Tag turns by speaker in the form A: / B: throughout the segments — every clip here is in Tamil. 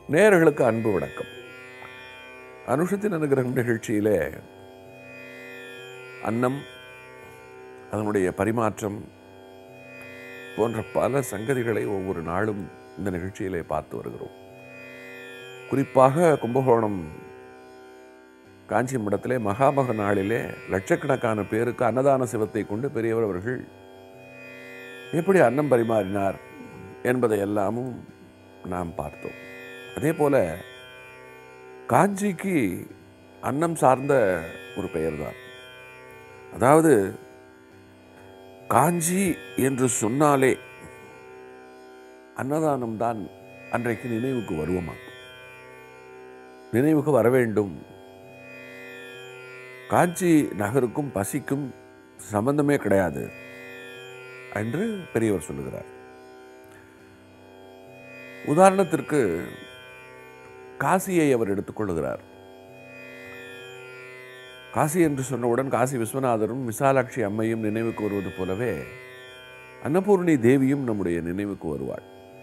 A: நேயர்களுக்கு அன்பு வணக்கம் அனுஷத்தின் அனுகிரகம் நிகழ்ச்சியிலே அன்னம் அதனுடைய பரிமாற்றம் போன்ற பல சங்கதிகளை ஒவ்வொரு நாளும் இந்த நிகழ்ச்சியிலே பார்த்து வருகிறோம் குறிப்பாக கும்பகோணம் காஞ்சி மடத்திலே மகாமக நாளிலே லட்சக்கணக்கான பேருக்கு அன்னதான சிவத்தை கொண்டு பெரியவர் அவர்கள் எப்படி அன்னம் பரிமாறினார் என்பதை எல்லாமும் நாம் பார்த்தோம் அதே போல காஞ்சிக்கு அன்னம் சார்ந்த ஒரு பெயர்தான் அதாவது காஞ்சி என்று சொன்னாலே அன்னதானம் தான் அன்றைக்கு நினைவுக்கு வருவோமா நினைவுக்கு வர வேண்டும் காஞ்சி நகருக்கும் பசிக்கும் சம்பந்தமே கிடையாது என்று பெரியவர் சொல்லுகிறார் உதாரணத்திற்கு காசியை அவர் எடுத்துக்கொள்கிறார் காசி என்று சொன்னவுடன் காசி விஸ்வநாதரும் விசாலாட்சி அம்மையும் நினைவுக்கு வருவது போலவே அன்னபூர்ணி தேவியும் நம்முடைய நினைவுக்கு வருவாள்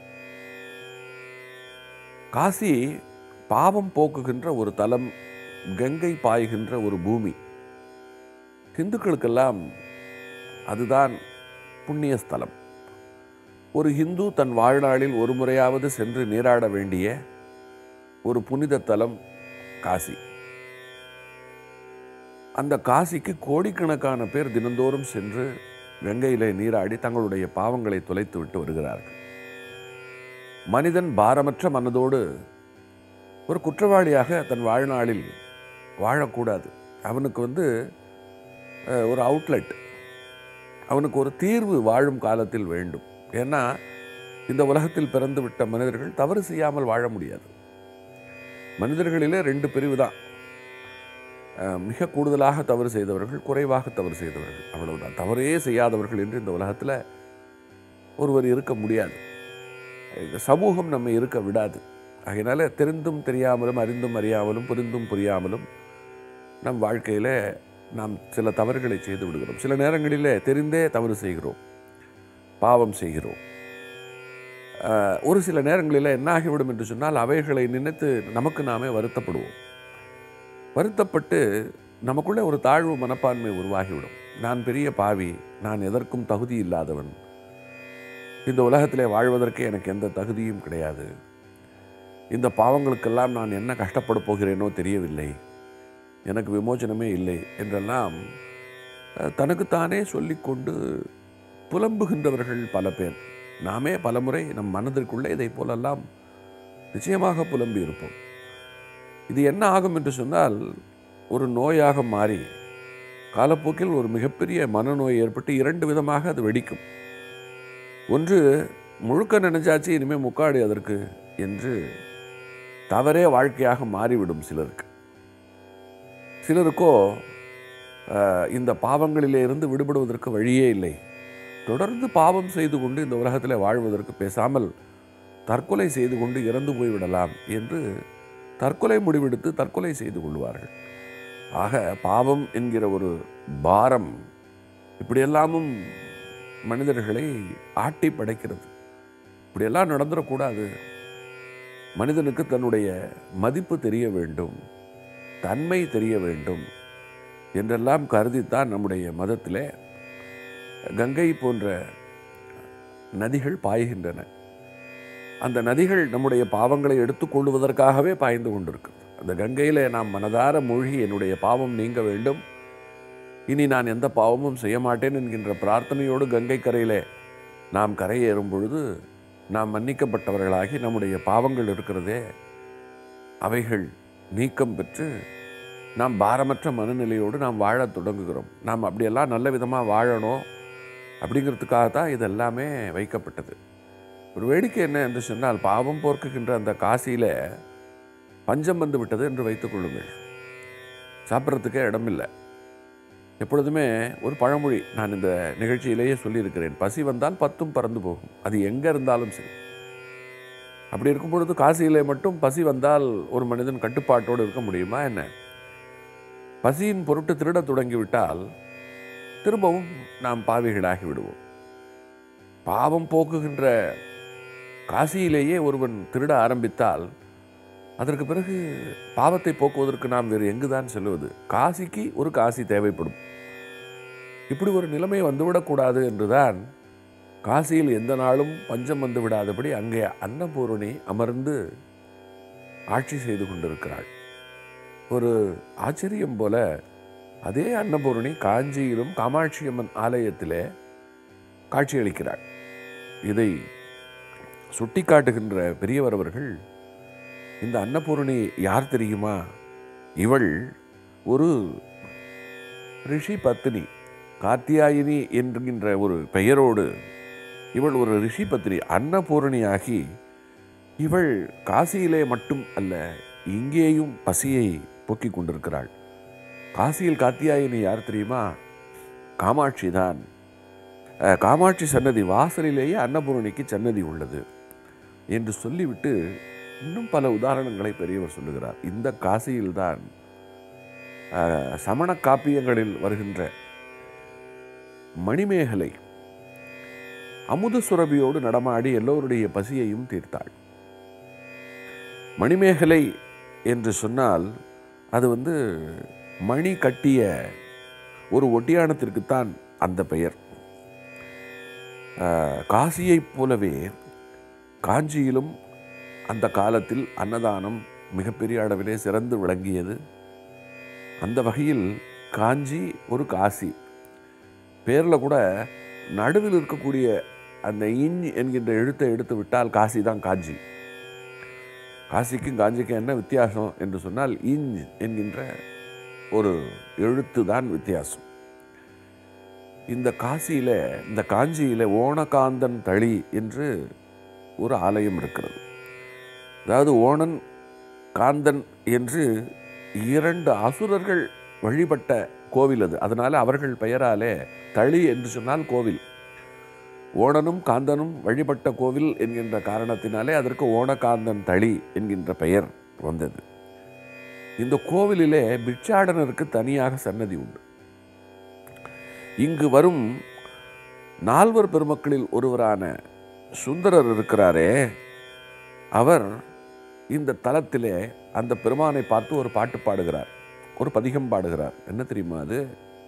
A: காசி பாவம் போக்குகின்ற ஒரு தலம் கங்கை பாய்கின்ற ஒரு பூமி இந்துக்களுக்கெல்லாம் அதுதான் புண்ணிய ஸ்தலம் ஒரு ஹிந்து தன் வாழ்நாளில் ஒரு முறையாவது சென்று நீராட வேண்டிய ஒரு புனித தலம் காசி அந்த காசிக்கு கோடிக்கணக்கான பேர் தினந்தோறும் சென்று கங்கையிலே நீராடி தங்களுடைய பாவங்களை தொலைத்து விட்டு வருகிறார்கள் மனிதன் பாரமற்ற மனதோடு ஒரு குற்றவாளியாக தன் வாழ்நாளில் வாழக்கூடாது அவனுக்கு வந்து அஹ், ஒரு அவுட்லெட் அவனுக்கு ஒரு தீர்வு வாழும் காலத்தில் வேண்டும் ஏன்னா இந்த உலகத்தில் பிறந்து விட்ட மனிதர்கள் தவறு செய்யாமல் வாழ முடியாது மனிதர்களிலே ரெண்டு பிரிவு தான் அஹ், மிக கூடுதலாக தவறு செய்தவர்கள் குறைவாக தவறு செய்தவர்கள் அவ்வளவுதான் தவறே செய்யாதவர்கள் என்று இந்த உலகத்தில் ஒருவர் இருக்க முடியாது இந்த சமூகம் நம்மை இருக்க விடாது ஆகையினால தெரிந்தும் தெரியாமலும் அறிந்தும் அறியாமலும் புரிந்தும் புரியாமலும் நம் வாழ்க்கையில் நாம் சில தவறுகளை செய்து விடுகிறோம் சில நேரங்களிலே தெரிந்தே தவறு செய்கிறோம் பாவம் செய்கிறோம் ஆஹ், ஒரு சில நேரங்களில் என்ன ஆகிவிடும் என்று சொன்னால் அவைகளை நினைத்து நமக்கு நாமே வருத்தப்படுவோம் வருத்தப்பட்டு நமக்குள்ளே ஒரு தாழ்வு மனப்பான்மை உருவாகிவிடும் நான் பெரிய பாவி நான் எதற்கும் தகுதி இல்லாதவன் இந்த உலகத்திலே வாழ்வதற்கு எனக்கு எந்த தகுதியும் கிடையாது இந்த பாவங்களுக்கெல்லாம் நான் என்ன கஷ்டப்பட போகிறேனோ தெரியவில்லை எனக்கு விமோச்சனமே இல்லை என்றெல்லாம் அஹ், தனக்குத்தானே சொல்லிக்கொண்டு புலம்புகின்றவர்கள் பல பேர் நாமே பலமுறை நம் மனதிற்குள்ளே இதை போலெல்லாம் நிச்சயமாக புலம்பி இருப்போம் இது என்ன ஆகும் என்று சொன்னால் ஒரு நோயாக மாறி காலப்போக்கில் ஒரு மிகப்பெரிய மனநோய் ஏற்பட்டு இரண்டு விதமாக அது வெடிக்கும் ஒன்று முழுக்க நினைச்சாச்சு இனிமேல் முக்காடு அதற்கு என்று தவறே வாழ்க்கையாக மாறிவிடும் சிலருக்கு சிலருக்கோ அஹ், இந்த பாவங்களிலே இருந்து விடுபடுவதற்கு வழியே இல்லை தொடர்ந்து பாவம் செய்து கொண்டு இந்த உலகத்தில் வாழ்வதற்கு பேசாமல் தற்கொலை செய்து கொண்டு இறந்து போய்விடலாம் என்று தற்கொலை முடிவெடுத்து தற்கொலை செய்து கொள்வார்கள் ஆக பாவம் என்கிற ஒரு பாரம் இப்படியெல்லாமும் மனிதர்களை ஆட்டி படைக்கிறது இப்படியெல்லாம் நடந்துடக்கூடாது மனிதனுக்கு தன்னுடைய மதிப்பு தெரிய வேண்டும் தன்மை தெரிய வேண்டும் என்றெல்லாம் கருதித்தான் நம்முடைய மதத்திலே கங்கை போன்ற நதிகள் பாய்கின்றன அந்த நதிகள் நம்முடைய பாவங்களை எடுத்துக்கொள்வதற்காகவே பாய்ந்து கொண்டிருக்கிறது அந்த கங்கையில் நாம் மனதார மூழ்கி என்னுடைய பாவம் நீங்க வேண்டும் இனி நான் எந்த பாவமும் செய்ய மாட்டேன் என்கின்ற பிரார்த்தனையோடு கங்கை கரையிலே நாம் கரையேறும் பொழுது நாம் மன்னிக்கப்பட்டவர்களாகி நம்முடைய பாவங்கள் இருக்கிறதே அவைகள் நீக்கம் பெற்று நாம் பாரமற்ற மனநிலையோடு நாம் வாழத் தொடங்குகிறோம் நாம் அப்படியெல்லாம் நல்ல விதமாக வாழணும் அப்படிங்கிறதுக்காக தான் இது எல்லாமே வைக்கப்பட்டது ஒரு வேடிக்கை என்ன என்று சொன்னால் பாவம் போர்க்குகின்ற அந்த காசியில் பஞ்சம் வந்து விட்டது என்று வைத்துக் கொள்ளுங்கள் சாப்பிட்றதுக்கே இடமில்லை எப்பொழுதுமே ஒரு பழமொழி நான் இந்த நிகழ்ச்சியிலேயே சொல்லியிருக்கிறேன் பசி வந்தால் பத்தும் பறந்து போகும் அது எங்கே இருந்தாலும் சரி அப்படி இருக்கும் பொழுது காசியிலே மட்டும் பசி வந்தால் ஒரு மனிதன் கட்டுப்பாட்டோடு இருக்க முடியுமா என்ன பசியின் பொருட்டு திருடத் தொடங்கிவிட்டால் திரும்பவும் நாம் பாவிகளாகி விடுவோம் பாவம் போக்குகின்ற காசியிலேயே ஒருவன் திருட ஆரம்பித்தால் அதற்கு பிறகு பாவத்தை போக்குவதற்கு நாம் வேறு எங்குதான் செல்வது காசிக்கு ஒரு காசி தேவைப்படும் இப்படி ஒரு நிலைமை வந்துவிடக்கூடாது என்றுதான் காசியில் எந்த நாளும் பஞ்சம் வந்து விடாதபடி அங்கே அன்னபூரணி அமர்ந்து ஆட்சி செய்து கொண்டிருக்கிறாள் ஒரு ஆச்சரியம் போல அதே அன்னபூரணி காஞ்சியிலும் காமாட்சி அம்மன் ஆலயத்திலே காட்சியளிக்கிறாள் இதை சுட்டிக்காட்டுகின்ற பெரியவர் அவர்கள் இந்த அன்னபூரணி யார் தெரியுமா இவள் ஒரு ரிஷி பத்தினி காத்தியாயினி என்கின்ற ஒரு பெயரோடு இவள் ஒரு ரிஷி பத்தினி அன்னபூரணியாகி இவள் காசியிலே மட்டும் அல்ல இங்கேயும் பசியை போக்கிக் கொண்டிருக்கிறாள் காசியில் காத்தியாயினி யார் தெரியுமா காமாட்சி தான் அஹ், காமாட்சி சன்னதி வாசலிலேயே அன்னபூரணிக்கு சன்னதி உள்ளது என்று சொல்லிவிட்டு இன்னும் பல உதாரணங்களை பெரியவர் சொல்லுகிறார் இந்த காசியில்தான் அஹ், சமண காப்பியங்களில் வருகின்ற மணிமேகலை அமுத சுரபியோடு நடமாடி எல்லோருடைய பசியையும் தீர்த்தாள் மணிமேகலை என்று சொன்னால் அது வந்து மணி கட்டிய ஒரு ஒட்டியானத்திற்குத்தான் அந்த பெயர் அஹ், காசியைப் போலவே காஞ்சியிலும் அந்த காலத்தில் அன்னதானம் மிகப்பெரிய அளவிலே சிறந்து விளங்கியது அந்த வகையில் காஞ்சி ஒரு காசி பேரில் கூட நடுவில் இருக்கக்கூடிய அந்த இன் என்கின்ற எழுத்தை எடுத்து விட்டால் காசி தான் காஞ்சி காசிக்கும் காஞ்சிக்கும் என்ன வித்தியாசம் என்று சொன்னால் இன் என்கின்ற ஒரு எழுத்து தான் வித்தியாசம் இந்த காசியில இந்த காஞ்சியில ஓணகாந்தன் தளி என்று ஒரு ஆலயம் இருக்கிறது அதாவது ஓணன் காந்தன் என்று இரண்டு அசுரர்கள் வழிபட்ட கோவில் அது அதனால அவர்கள் பெயராலே தளி என்று சொன்னால் கோவில் ஓணனும் காந்தனும் வழிபட்ட கோவில் என்கின்ற காரணத்தினாலே அதற்கு ஓணகாந்தன் தளி என்கின்ற பெயர் வந்தது இந்த கோவிலிலே பிட்சாடனருக்கு தனியாக சன்னதி உண்டு இங்கு வரும் நால்வர் பெருமக்களில் ஒருவரான சுந்தரர் இருக்கிறாரே அவர் இந்த தலத்திலே அந்த பெருமானை பார்த்து ஒரு பாட்டு பாடுகிறார் ஒரு பதிகம் பாடுகிறார் என்ன தெரியுமா அது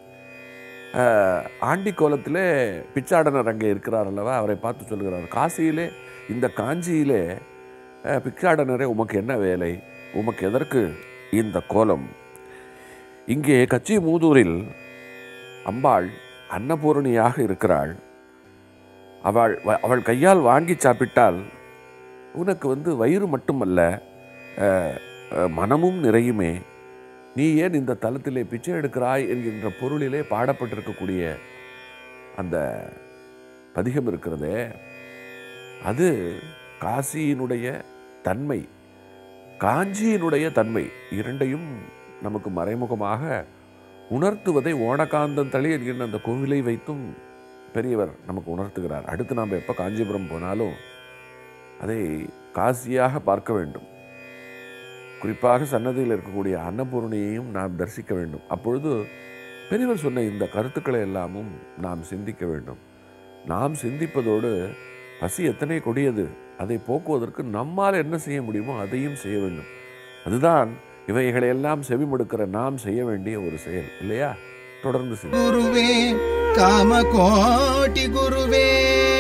A: ஆஹ், ஆண்டி கோலத்திலே பிச்சாடனர் அங்கே இருக்கிறார் அல்லவா அவரை பார்த்து சொல்கிறார் காசியிலே இந்த காஞ்சியிலே ஆஹ், பிச்சாடனரே உமக்கு என்ன வேலை உமக்கு எதற்கு இந்த கோலம் இங்கே கச்சி மூதூரில் அம்பாள் அன்னபூரணியாக இருக்கிறாள் அவள் வ- அவள் கையால் வாங்கி சாப்பிட்டால் உனக்கு வந்து வயிறு மட்டுமல்ல அஹ், அஹ், மனமும் நிறையுமே நீ ஏன் இந்த தலத்திலே பிச்சை எடுக்கிறாய் என்கின்ற பொருளிலே பாடப்பட்டிருக்கக்கூடிய அந்த பதிகம் இருக்கிறதே அது காசியினுடைய தன்மை காஞ்சியினுடைய தன்மை இரண்டையும் நமக்கு மறைமுகமாக உணர்த்துவதை ஓணகாந்தன் தளி என்கின்ற அந்த கோவிலை வைத்தும் பெரியவர் நமக்கு உணர்த்துகிறார் அடுத்து நாம் எப்போ காஞ்சிபுரம் போனாலும் அதை காசியாக பார்க்க வேண்டும் குறிப்பாக சன்னதியில் இருக்கக்கூடிய அன்னபூரணியையும் நாம் தரிசிக்க வேண்டும் அப்பொழுது பெரியவர் சொன்ன இந்த கருத்துக்களை எல்லாமும் நாம் சிந்திக்க வேண்டும் நாம் சிந்திப்பதோடு பசி எத்தனை கொடியது அதை போக்குவதற்கு நம்மால் என்ன செய்ய முடியுமோ அதையும் செய்ய வேண்டும் அதுதான் இவைகளை எல்லாம் செவிமடுக்கிற நாம் செய்ய வேண்டிய ஒரு செயல் இல்லையா தொடர்ந்து சிந்தி
B: ಗುರುವೇ ಕಾಮಕೋಟಿ ಗುರುವೇ